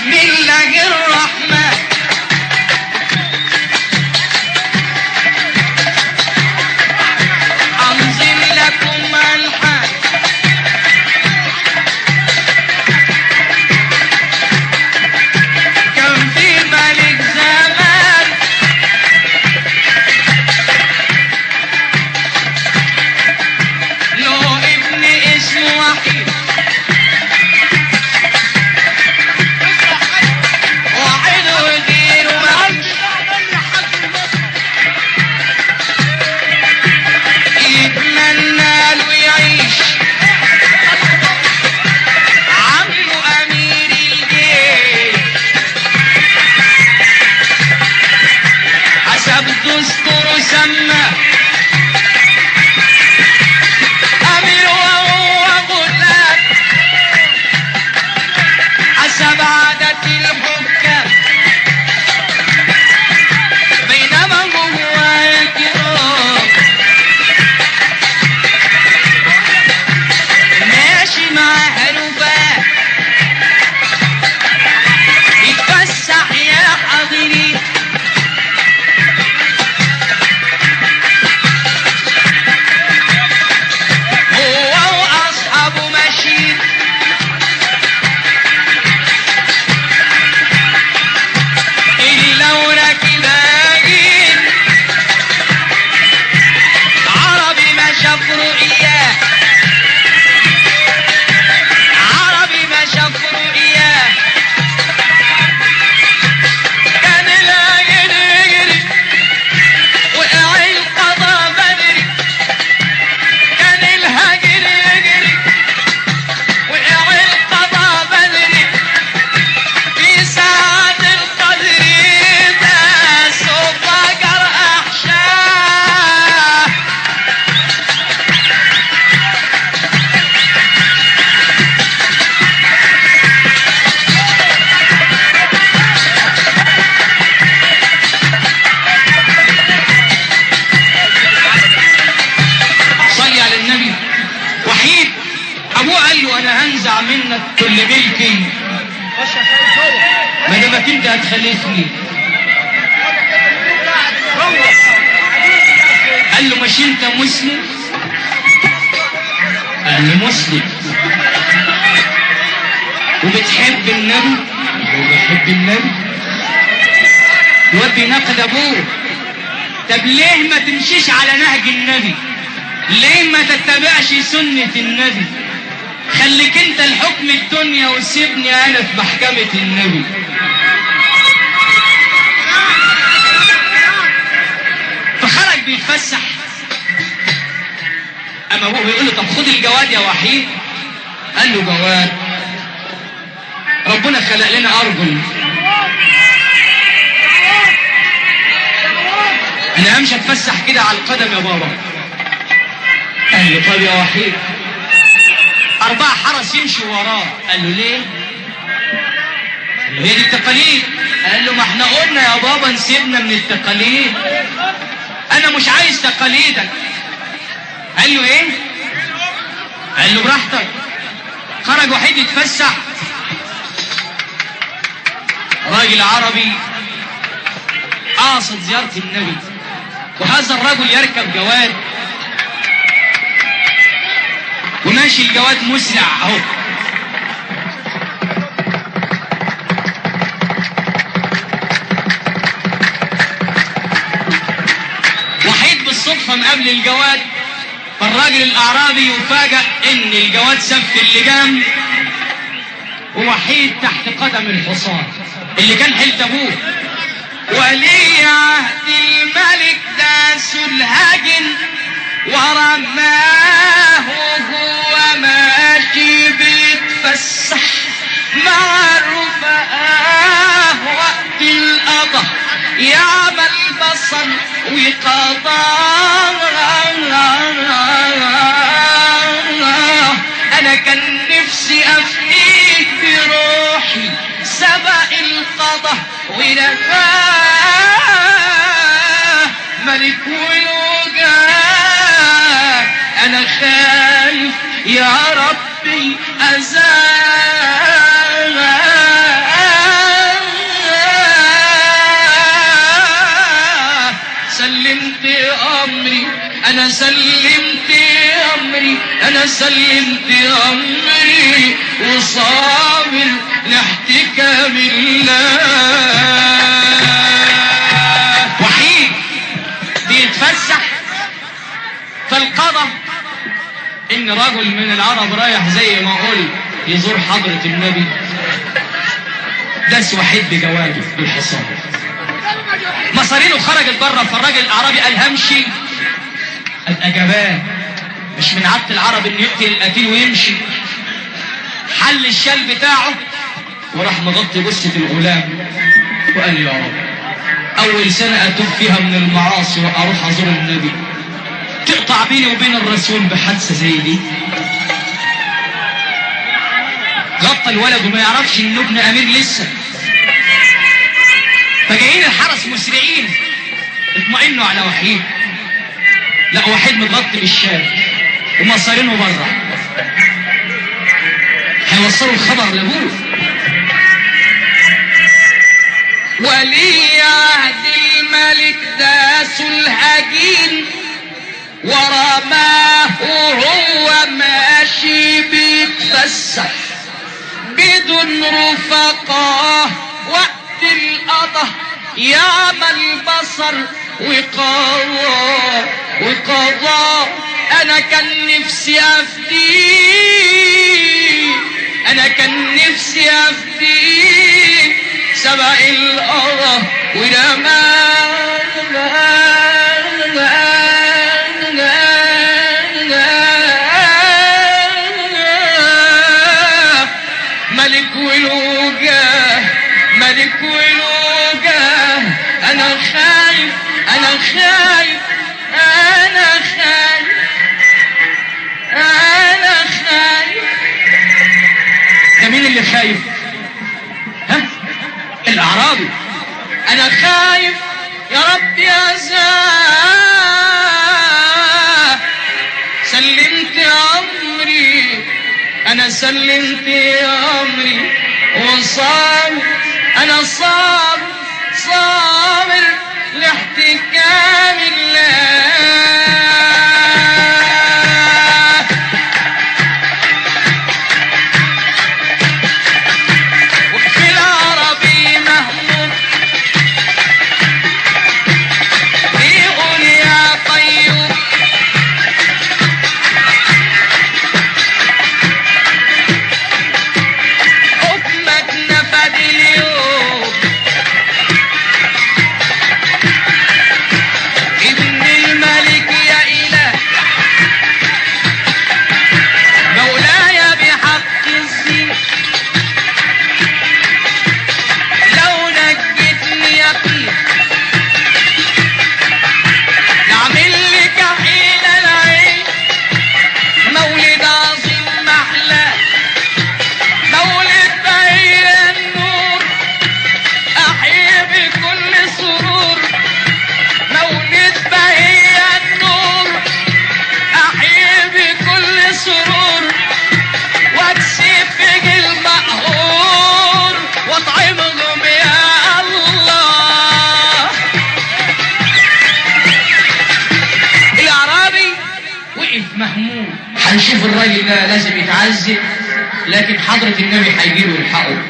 بسم الله الرحمن أنزل لكم الحان كان في ملك زمان له ابن اسمه وحيد واحد وغيره مالش يتمنى له يعيش عمه امير الجيش حسب دستوره سمى امير وهو غلام حسب عادة الحكام بينما هو يكرم ماشي مع هلوبات يتفسح يا حاضرين هو واصحابه ماشيين الا وراكب هاجين عربي ما شاف رؤياه عربي ما شاف رؤياه كان الهاجر يجري وقع القضا بدري كان الهاجر يجري وقع القضا بدري في ساعة القدر ده سوف جرى أحشاه صلي على النبي وحيد ابوه قال له انا هنزع منك كل ملكي ما دامك انت هتخلفني قال له مش انت مسلم قال له مسلم وبتحب النبي وبحب النبي يودي نقد ابوه طب ليه ما تمشيش على نهج النبي ليه ما تتبعش سنة النبي خليك انت الحكم الدنيا وسيبني انا في محكمة النبي فخرج بيتفسح اما ابوه يقول له طب خد الجواد يا وحيد قال له جواد ربنا خلق لنا ارجل انا همشي اتفسح كده على القدم يا بابا قال له طب يا وحيد أربعة حرس يمشوا وراه قال له ليه؟ قال له هي دي التقاليد قال له ما احنا قلنا يا بابا نسيبنا من التقاليد أنا مش عايز تقاليدك قال له إيه؟ قال له براحتك خرج وحيد يتفسح راجل عربي قاصد زيارة النبي وهذا الرجل يركب جواد وماشي الجواد مسرع اهو وحيد بالصدفة مقابل الجواد فالراجل الأعرابي يفاجأ إن الجواد ساب في اللجام ووحيد تحت قدم الحصان اللي كان حلت أبوه ولي عهد الملك داس الهجن ورماه وهو ماشي بيتفسح مع الرفقاه وقت القضاء يعمل بصر وقضاء انا كان نفسي افنيك بروحي سبق القضاء ونفاه ملك والوجاه انا خايف يا ربي انا سلمت امري انا سلمت امري وصابر لاحتكام الله وحيد بيتفسح فالقضى ان رجل من العرب رايح زي ما قلت يزور حضرة النبي داس وحيد بجواده بالحصان مصارينه خرجت بره فالراجل الاعرابي قال همشي ابقى جبان مش من عادة العرب انه يقتل القتيل ويمشي حل الشال بتاعه وراح مغطي جثة الغلام وقال يا رب اول سنة اتوب فيها من المعاصي واروح ازور النبي تقطع بيني وبين الرسول بحادثة زي دي غطى الولد وما يعرفش ان ابن امير لسه فجايين الحرس مسرعين اطمئنوا على وحيد لا وحيد متغطي بالشام ومصارينه بره هيوصلوا الخبر لابوه ولي عهد الملك داس الهجين ورماه وهو ماشي بيتفسح بدون رفقاه وقت القضاء يعمل بصر وقضاء وقضاء انا كان نفسي افديه انا كان نفسي افديه سبق القضاء ولما ملك ولوجاه ملك ولوجاه انا خايف انا خايف انا خايف انا خايف ده مين اللي خايف ها الاعرابي انا خايف يا رب يا زاه سلمت امري انا سلمت امري وصابر انا صابر صابر لاحتكام الله وفي العربي مهموم بيقول يا طيب حكمك نفد اليوم ابن الملك يا إله مولاي بحق الزين لو نجتني يقين نعمل لك حين العين مولد عظيم محلى مولد بهي النور أحيي بكل سرور مولد بهي النور أحيي بكل سرور واكسب فيك المقهور واطعمهم يا الله الأعرابي وقف مهموم هنشوف الراجل ده لازم يتعذب لكن حضرة النبي هيجيله يلحقه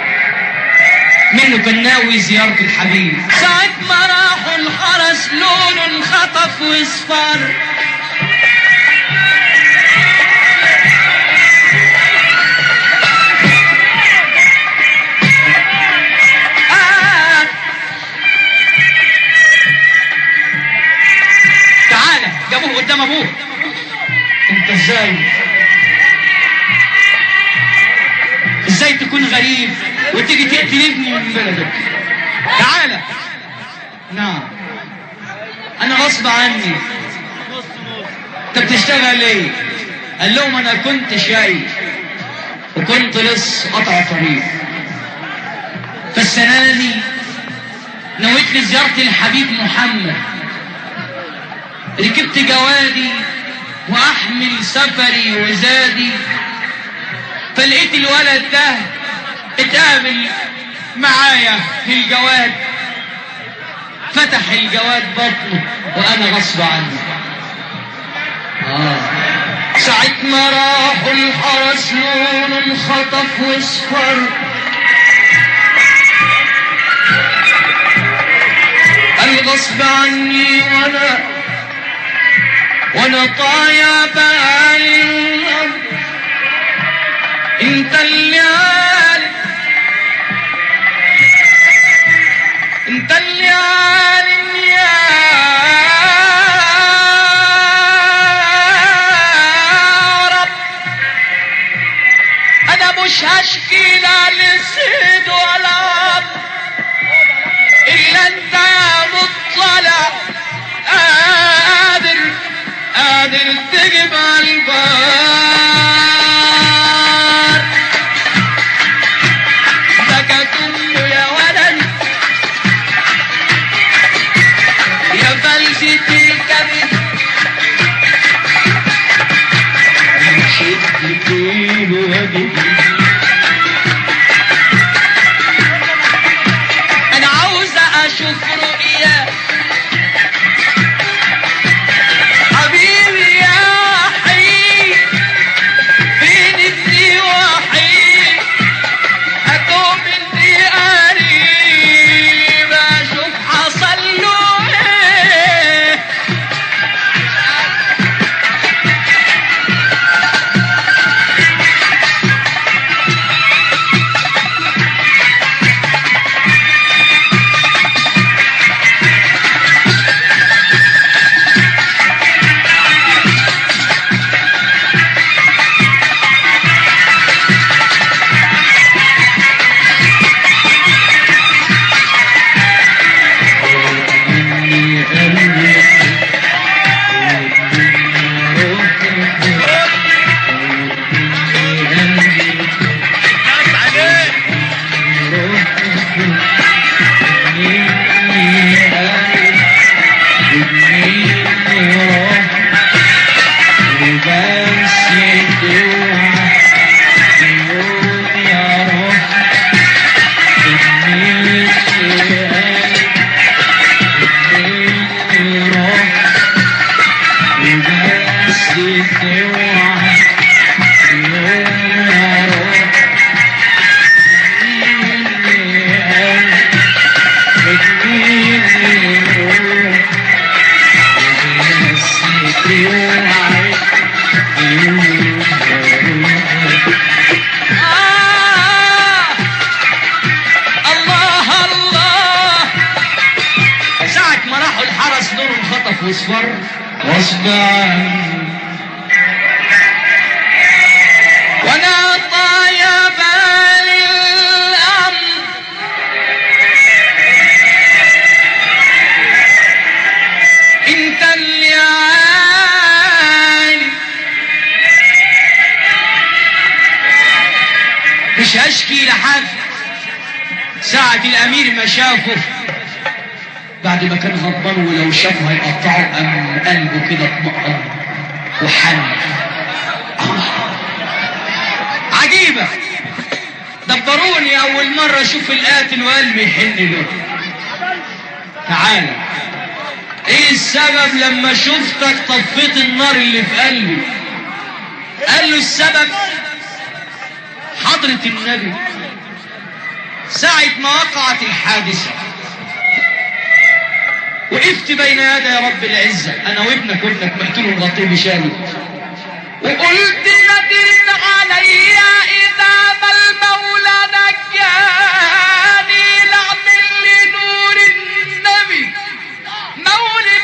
منه كان ناوي زيارة الحبيب ساعة ما راحوا الحرس لونه انخطف واصفر آه تعالى جابوه قدام ابوه انت ازاي ازاي تكون غريب وتيجي تقتل ابني من بلدك تعالى نعم انا غصب عني انت بتشتغل ايه قال لهم انا كنت شايف وكنت لص قطع طريق فالسنه دي نويت لي زياره الحبيب محمد ركبت جوادي واحمل سفري وزادي فلقيت الولد ده اتقابل معايا في الجواد فتح الجواد بطنه وانا غصب عني آه. ساعة ما راحوا الحرس لون خطف واصفر الغصب عني وانا وانا طايع بالي الارض انت اللي عارف انت اللي عالم يا رب انا مش هشكي لا لسيد ولا عب الا انت يا مطلع قادر قادر تجيب البار بكت امه يا ولد يا فلسة الكبد شد طيب وجدي انا عاوزة اشوف رؤيا حبيبي يا وحيد فين ابني وحيد هتوم اني قريب اشوف حصل له ايه مني قلبي آه الله الله ساعة ما راحوا الحرس نور خطف واصفر غصب عني وانا طايا بالي الامر انت اللي عالي مش هشكي لحد ساعة الامير ما شافه بعد ما كان غضبان ولو شافه هيقطعه أم قلبه كده اطمئن وحن عجيبة دبروني أول مرة أشوف القاتل وقلبي يحن له تعالى إيه السبب لما شفتك طفيت النار اللي في قلبي قال له السبب حضرة النبي ساعة ما وقعت الحادثة وقفت بين يدي رب العزة أنا وابنك وابنك مقتول الغطيب شالي وقلت ندر علي إذا ما المولى نجاني لأعمل لنور النبي مولد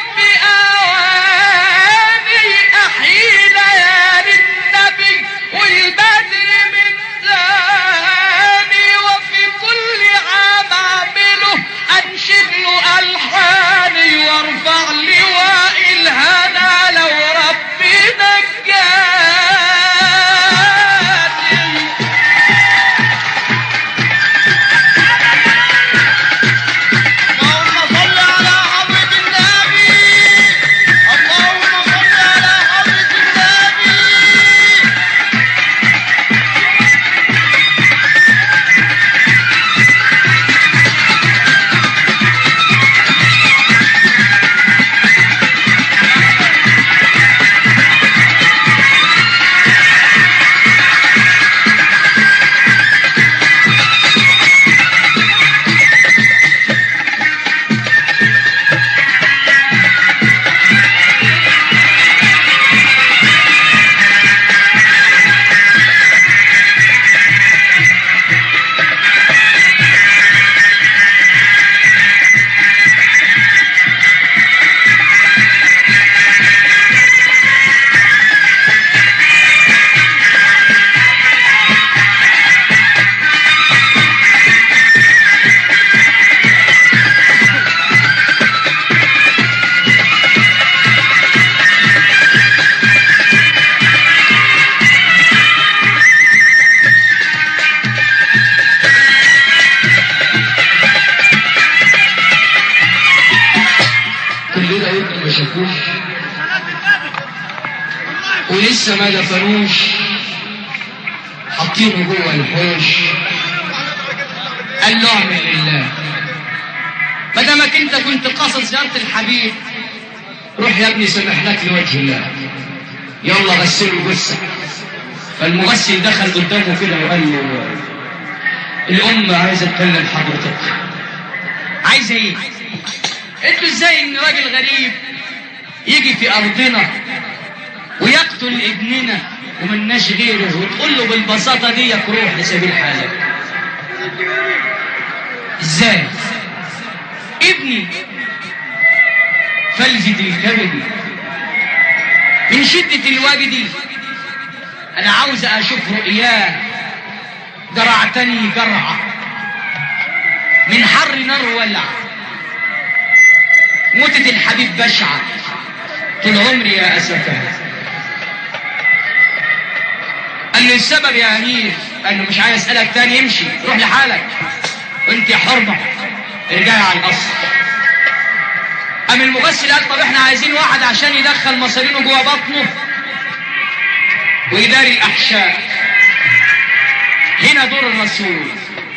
بأواني أحيي ليالي النبي والبدر من ثاني وفي كل عام أعمله أنشد له ألحاني وارفع لواء الهنا لو ربي نجاني ولسه ما دفنوش حاطينه جوه الحوش قال له اعمل لله ما دامك انت كنت قاصد زياره الحبيب روح يا ابني سمح لك لوجه الله يلا غسلوا جثه فالمغسل دخل قدامه كده وقال له الام عايزه تكلم حضرتك عايزه ايه قلت له ازاي ان راجل غريب يجي في ارضنا ويقتل ابننا وملناش غيره وتقول له بالبساطه دي روح لسبيل حالك ازاي ابني فلذة الكبد من شدة الوجد انا عاوز اشوف رؤياه جرعتني جرعة من حر نار ولع موتة الحبيب بشعة طول عمري يا أسفة قال لي السبب يا أمير قال له مش عايز أسألك تاني امشي روح لحالك وانت يا حرمة ارجعي على القصر قام المغسل قال طب احنا عايزين واحد عشان يدخل مصارينه جوه بطنه ويداري الأحشاء هنا دور الرسول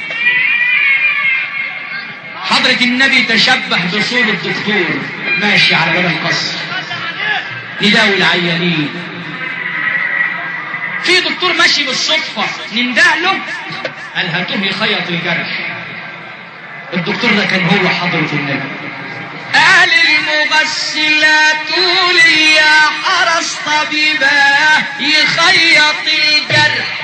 حضرة النبي تشبه بصورة الدكتور ماشي على باب القصر نداوي العيانين في دكتور ماشي بالصدفة ننده له قال هاتوه يخيط الجرح الدكتور ده كان هو حضرة النبي قال المغسلات لي يا حرس طبيباه يخيط الجرح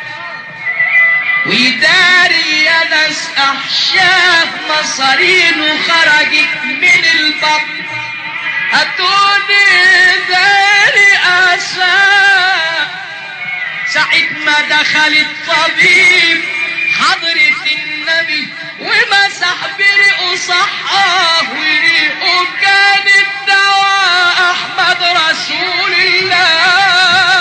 ويداري يا ناس احشاء مصارين خرجت من البطن هاتوني داري اسى ساعة ما دخل الطبيب حضرة النبي ومسح بريقه صحاه وريقه كان الدواء احمد رسول الله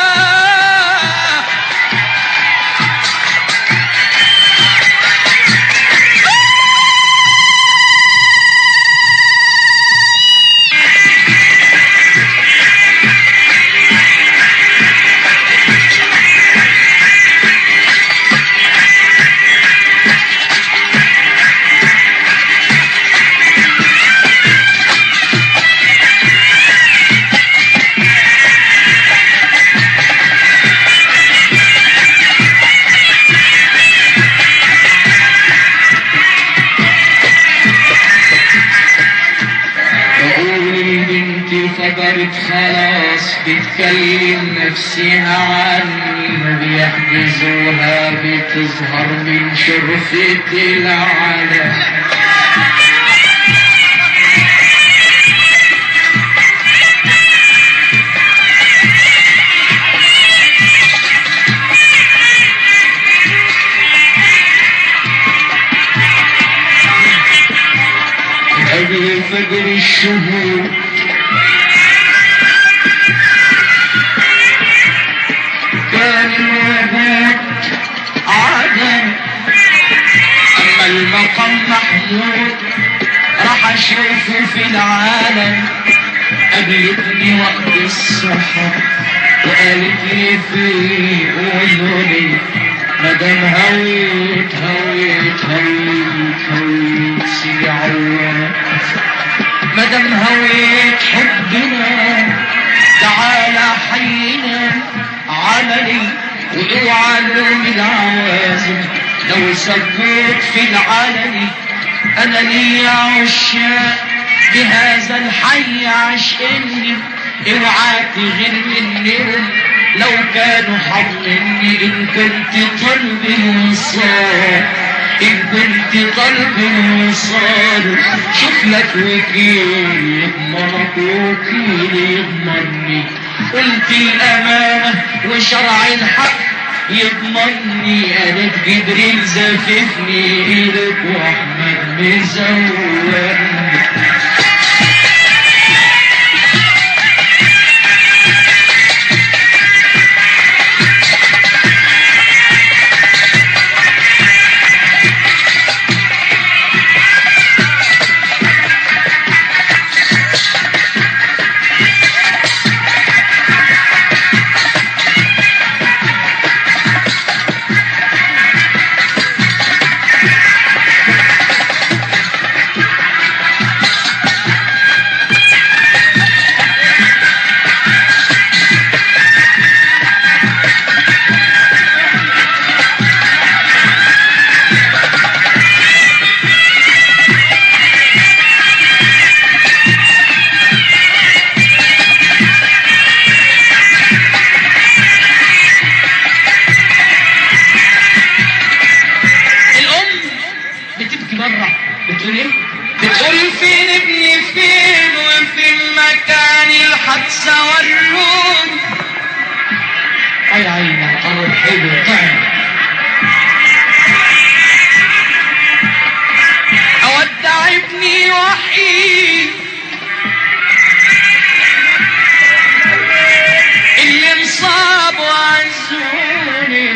بقول البنت فجرت خلاص بتكلم نفسها عني وبيحجزوها بتظهر من شرفة العالم قبل فجر الشهور كان الوجود عدم أما المقام محمود راح أشوفه في العالم قابلتني وقت السحر وقالت لي في أذني مدام هويت هويت هويت هويت سي عواد مدام هويت حبنا تعالى حينا عملي واوعى لوم العوازم لو سبوت في العلن انا لي عشاق بهذا الحي عشقني اوعى تغير منهم لو كانوا حاضني ان كنت قلبي الوصال ان كنت قلبي الوصال شوف لك وكيل يضمنك وكيل يضمني قلت الامانه وشرع الحق يضمني قالت جبريل زففني ايدك واحمد مزورني انت بره بتقول ايه بتقول فين ابني فين وفي المكان الحادثة واللون اي عينك قرب حلو طعم أودع ابني وحيد اللي انصاب وعزوني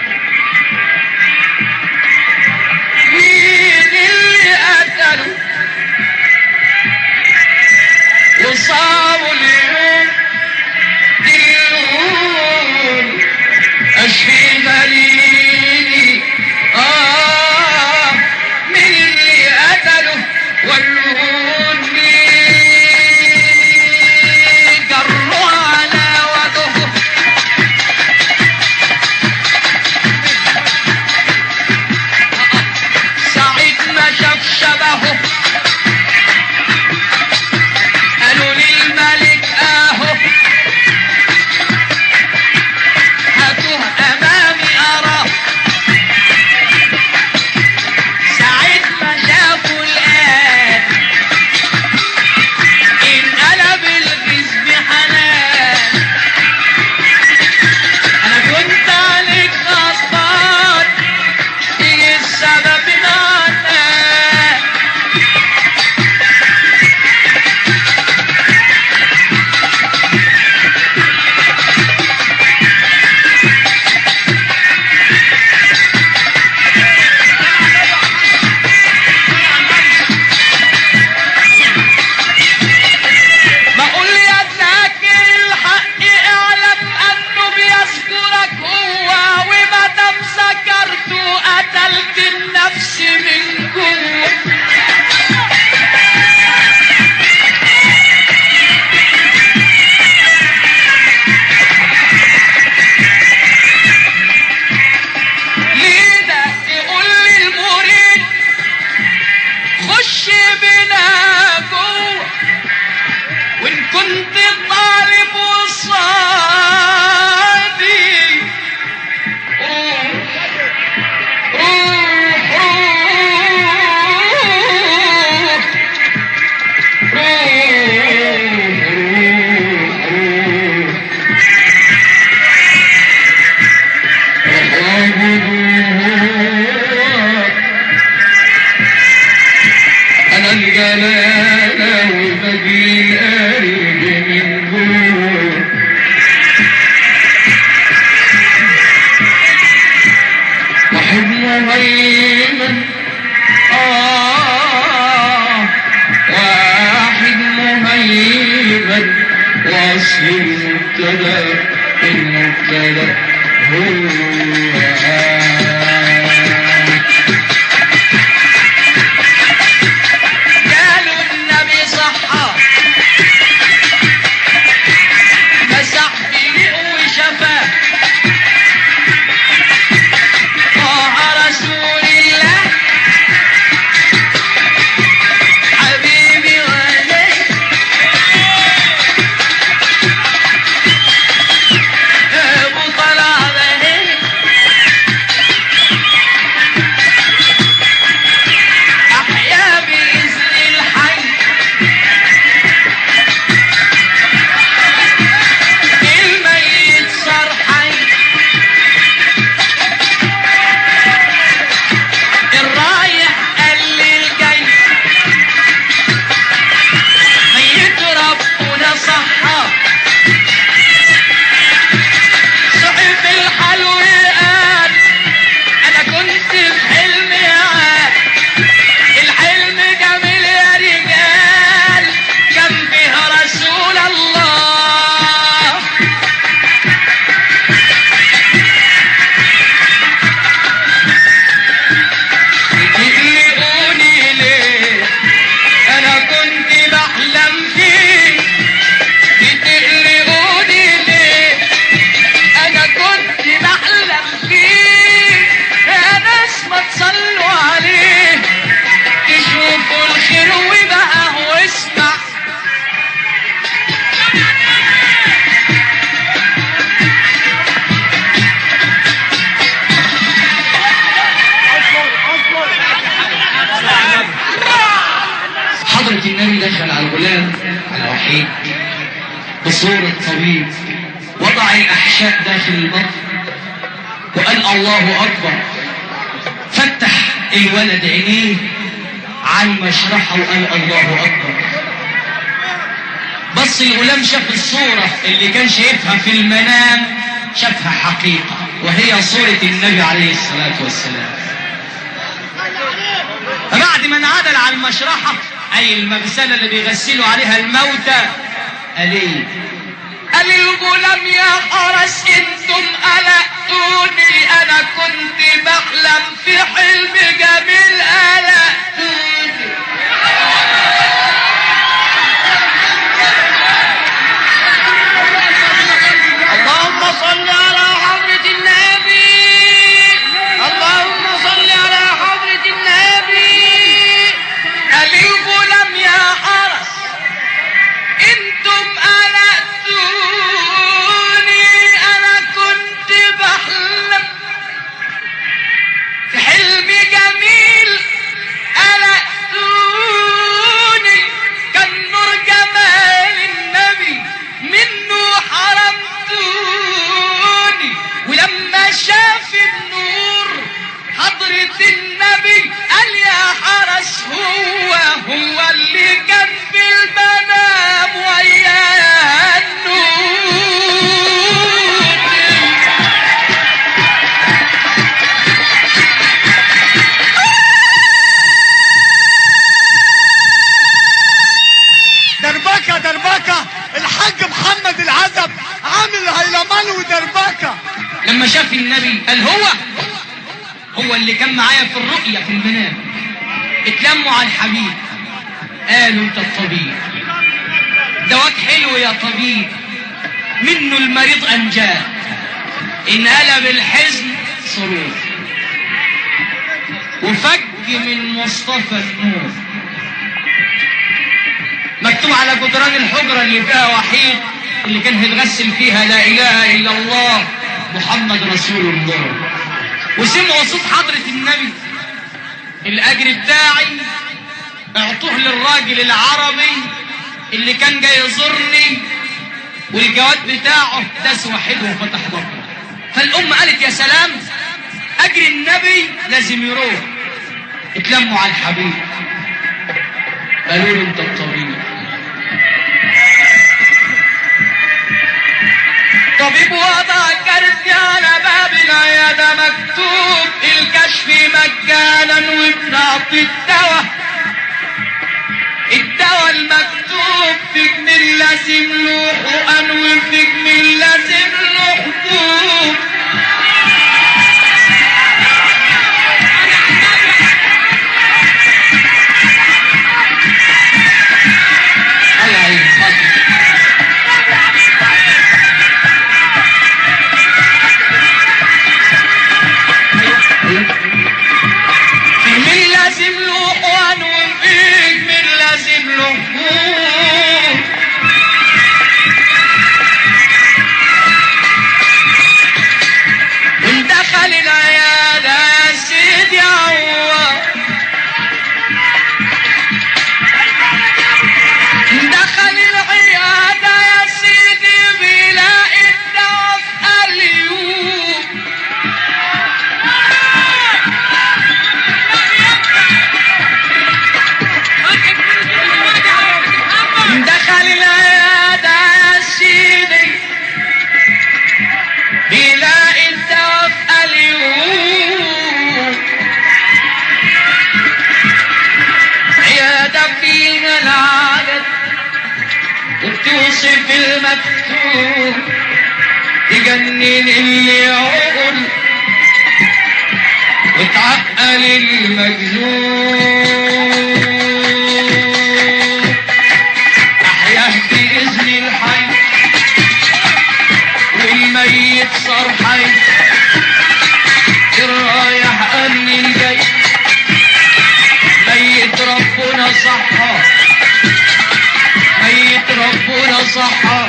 مين اللي قتله وصابوا اليوم دلوني اشفي غليلي اه من اللي قتله ولوني جروا على وجهه ساعة ما شاف شبهه قالوا للملك اهو هاتوه امامي اراه ساعة ما شافوا الآن انقلب الغيظ بحنان انا كنت عليك غضبان ايه السبب معنا بقول يا ذاكر الحق اعلم انه بيذكرك هو وما دام ذكرته قتلت النفس من جوه ليه ده يقول للمريد خش بنا جوه وان كنت طالب وصادي روح روح روح روح روح أنا الجلالة وبجي القلب من جوه واحد مهيمن آه واحد مهيمن واصل المبتدا المبتدا هو قالوا النبي صحى مسح بيه وشفاه طه رسول الله حبيبي ولي ابو طلع بهي حضرة النبي دخل على الغلام على وحيد بصورة طبيب وضع الأحشاء داخل البطن وقال الله أكبر فتح الولد عينيه على المشرحة وقال الله أكبر بص الغلام شاف الصورة اللي كان شايفها في المنام شافها حقيقة وهي صورة النبي عليه الصلاة والسلام بعد ما انعدل على المشرحة أي المغسلة اللي بيغسلوا عليها الموتى قال ايه؟ قال الغلام يا حرس انتم قلقتوني انا كنت بحلم في حلم جميل قلقتوني اللهم صل على حضرة النبي اللهم صل على حضرة النبي قال الغلام يا حرس انتم قلقتوني انا كنت بحلم في حلم جميل قلقتوني كان نور جمال النبي منه حرمتوني ولما شاف النور حضرة النبي قال يا حرس هو هو اللي كان في المنام ويا النور دربكة دربكة الحاج محمد العزب عامل هيلمان ودربكة لما شاف النبي قال هو هو اللي كان معايا في الرؤية في المنام اتلموا على الحبيب قالوا انت الطبيب دواك حلو يا طبيب منه المريض انجاه انقلب الحزن سرور وفج من مصطفى النور مكتوب على جدران الحجرة اللي فيها وحيد اللي كان هيتغسل فيها لا إله إلا الله محمد رسول الله وسمعوا صوت حضرة النبي الأجر بتاعي اعطوه للراجل العربي اللي كان جاي يزورني والجواد بتاعه داس واحد وفتح بطنه فالأم قالت يا سلام أجر النبي لازم يروح اتلموا على الحبيب قالوا له انت الطبيب طبيب وضع كرسي على باب العيادة مكتوب الكشف مجانا وبنعطي الدواء الدواء المكتوب في جميل لازم له حقن وفي جميل لازم له حبوب الله يحفظك من لازم له حقن وفيك من لازم له حقوق من دخل العيادة يا سيدي عوض دخل العيادة يا سيدي بيلاقي الدواء في اليوم دخل العيادة يا سيدي بيلاقي الدواء في اليوم عيادة فيها العدد وبتوصف المكتوب تجنن اللي يعقل وتعقل المجنون أحياه بإذن الحي والميت صار حي الرايح أمن الجاي ميت ربنا صحى ميت ربنا صحى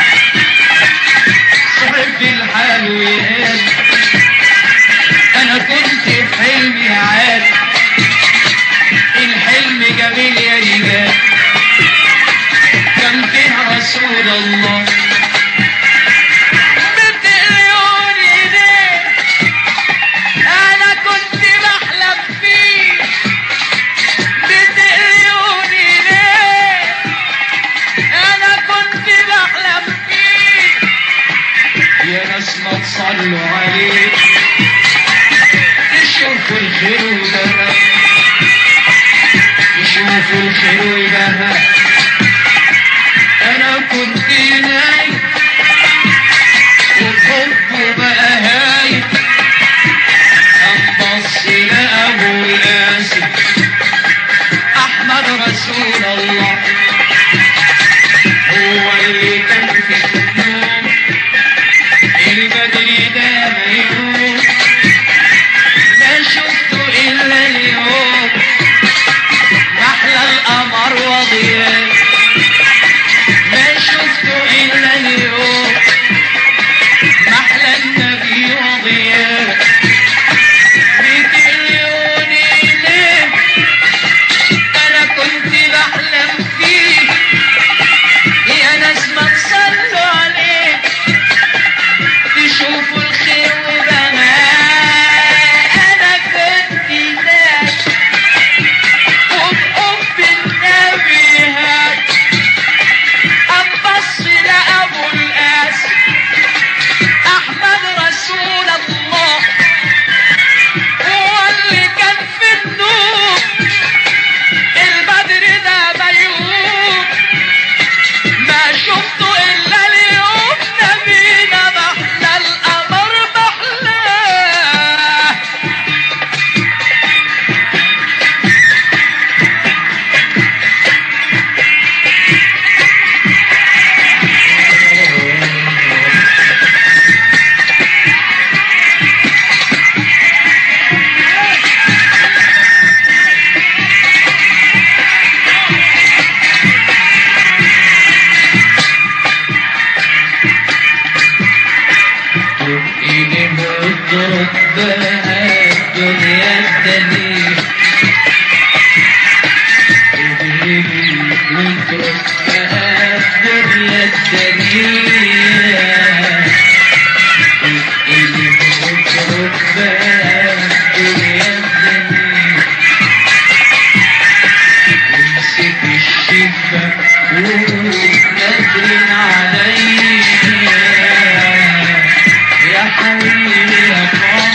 صحب الحال وقال انا كنت في حلمي عاد الحلم جميل يا رجال صلوا عليه تشوفوا الخير والبهاء تشوفوا الخير والبهاء انا كنت نايم وبحبه بقى هايم انبص لابو القاسم احمد رسول الله هو اللي كان في النوم البدر ده ميمون ما شفته الا اليوم محلى القمر وضياء ما شفته الا اليوم محلى النبي وضياء مليون ليه انا كنت بحلم فيه يا ناس ما تصلوا عليه تشوفوا الخير وبنات انا كنت ناس وبحب النبي هاد انبص لابو القاسم احمد رسول الله هو اللي كان في النور البدر ده بيوم ما شفته الا اليوم نبينا محلى القمر محلاه إلي مضرب بها الدنيا الدنيا إلي مضرب بها الدنيا الدنيا إلي مضرب بها الدنيا الدنيا امسك الشفة ونادر عليا يا حبيبي يا طه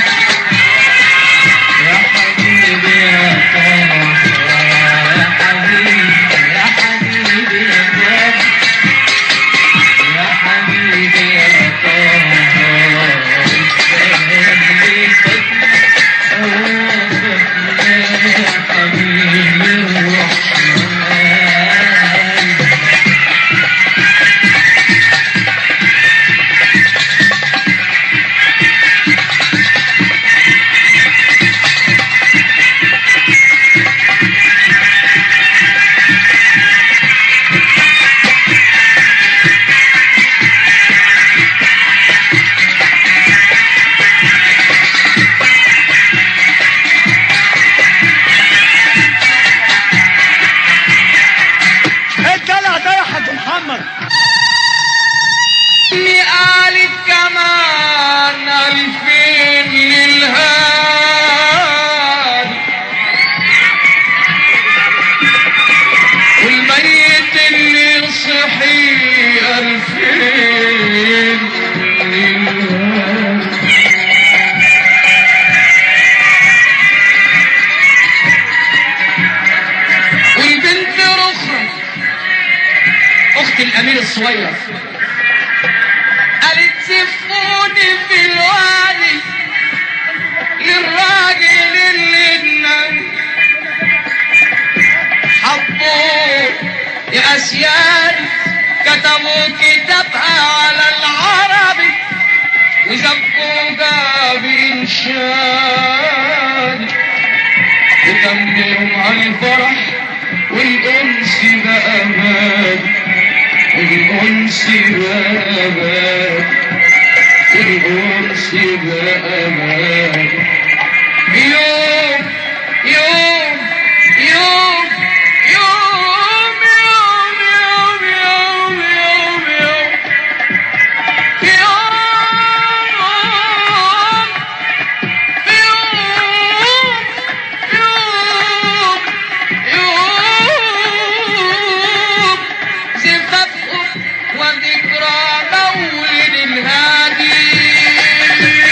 يا حبيبي يا طه يا حبيبي يا حبيبي يا طه يا حبيبي يا طه يا حبيبي الرحمن ايه الدلع ده يا حاج محمد اللي قالت كمان ألفين للهاد والميت اللي صحي ألفين للهاد والبنت رخرة أخت الأمير الصغير قالت سفوني في الوادي للراجل اللي النبي حبوه يا أسيان كتبوا كتابها على العربي وزبوها بإنشاد وتموا على الفرح والأنس بقى مات الأنس بقى مات الأنس بقى مات يوم يوم يوم يوم يوم يوم يوم يوم يوم وذكرى مولد الهادي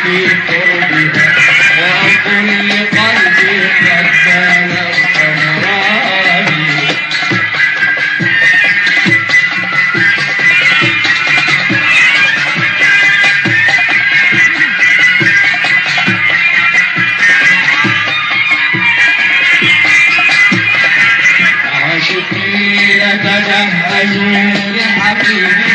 في قربها وأقول لقلبي قد بلغ مرادي عاشقين تجهزوا لحبيبي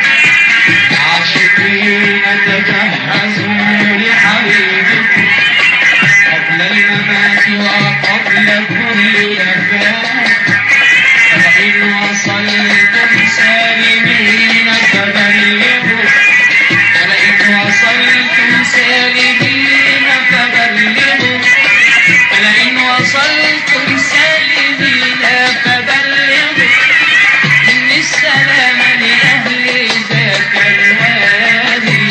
عاشقين تجهزوا لحبيبي قبل الممات وقبل كل نفاس فإن وصلتم سالمين فبلغوا ولئن وصلتم سالمين فبلغوا ولئن وصلتم سالمين فبلغوا إن السلام لأهل ذاك الوادي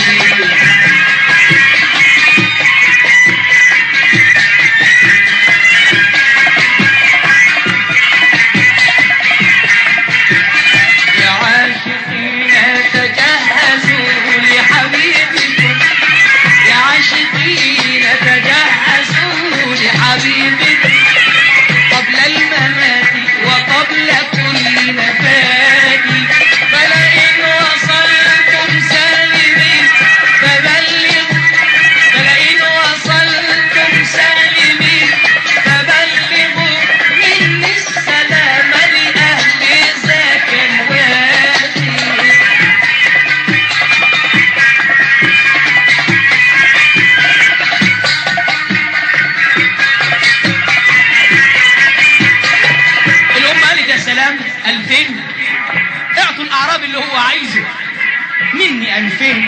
يا عاشقين تجهزوا لحبيبكم يا عاشقين تجهزوا لحبيبكم قبل الممات وقبل كل نفاد فلئن وصلتم سالمين فبلغوا فلئن وصلتم سالمين فبلغوا مني السلام لأهل ذاك الوادي الأم قالت يا سلام ألفين اعطوا الأعراب اللي هو عايزه مني ألفين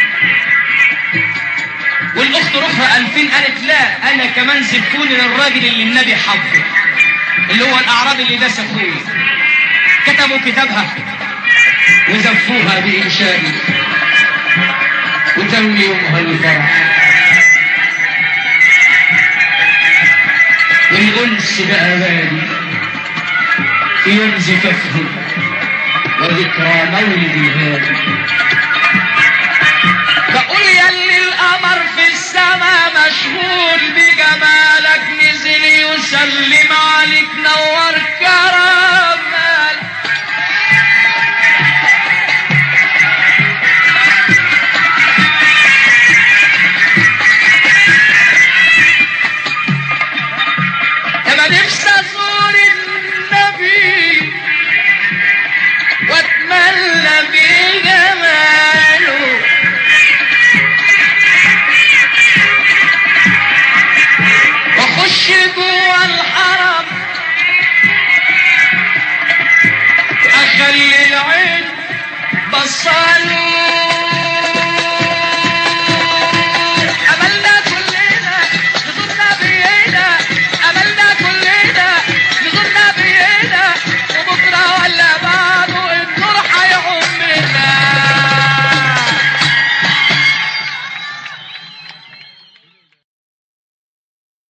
والأخت رخرة ألفين قالت لا أنا كمان زبوني للراجل اللي النبي حبه اللي هو الأعراب اللي داس أخوي كتبوا كتابها وزفوها بإنشائي وتم يومها الفرح والأنس بقى بالي في يوم زفافهم وذكرى مولد الهادي